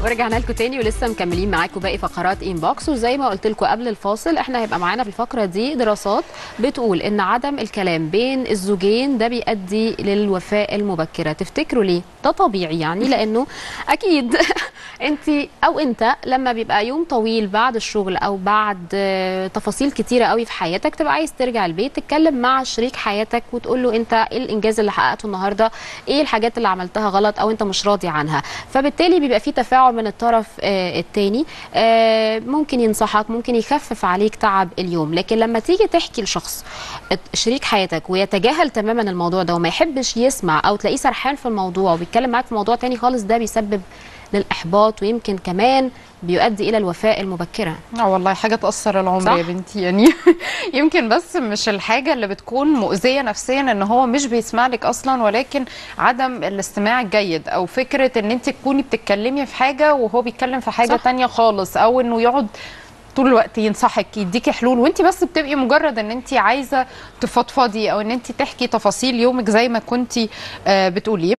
ورجعنا لكم تاني ولسه مكملين معاكم باقي فقرات انبوكس وزي ما قلت لكم قبل الفاصل احنا هيبقى معانا في الفقره دي دراسات بتقول ان عدم الكلام بين الزوجين ده بيؤدي للوفاة المبكره تفتكروا ليه ده طبيعي يعني لانه اكيد انت او انت لما بيبقى يوم طويل بعد الشغل او بعد آه، تفاصيل كتيره قوي في حياتك تبقى عايز ترجع البيت تتكلم مع شريك حياتك وتقول له انت ايه الانجاز اللي حققته النهارده ايه الحاجات اللي عملتها غلط او انت مش راضي عنها فبالتالي بيبقى في تفاعل من الطرف آه، التاني آه، ممكن ينصحك ممكن يخفف عليك تعب اليوم لكن لما تيجي تحكي لشخص شريك حياتك ويتجاهل تماما الموضوع ده وما يحبش يسمع او تلاقيه سرحان في الموضوع وبيتكلم معاك في موضوع تاني خالص ده بيسبب للاحباط ويمكن كمان بيؤدي الى الوفاة المبكره اه والله حاجه تاثر العمر صح؟ يا بنتي يعني يمكن بس مش الحاجه اللي بتكون مؤذيه نفسيا ان هو مش بيسمع لك اصلا ولكن عدم الاستماع الجيد او فكره ان انت تكوني بتتكلمي في حاجه وهو بيتكلم في حاجه صح. صح. تانية خالص او انه يقعد طول الوقت ينصحك يديكي حلول وانت بس بتبقي مجرد ان انت عايزه تفضفضي او ان انت تحكي تفاصيل يومك زي ما كنتي آه، بتقولي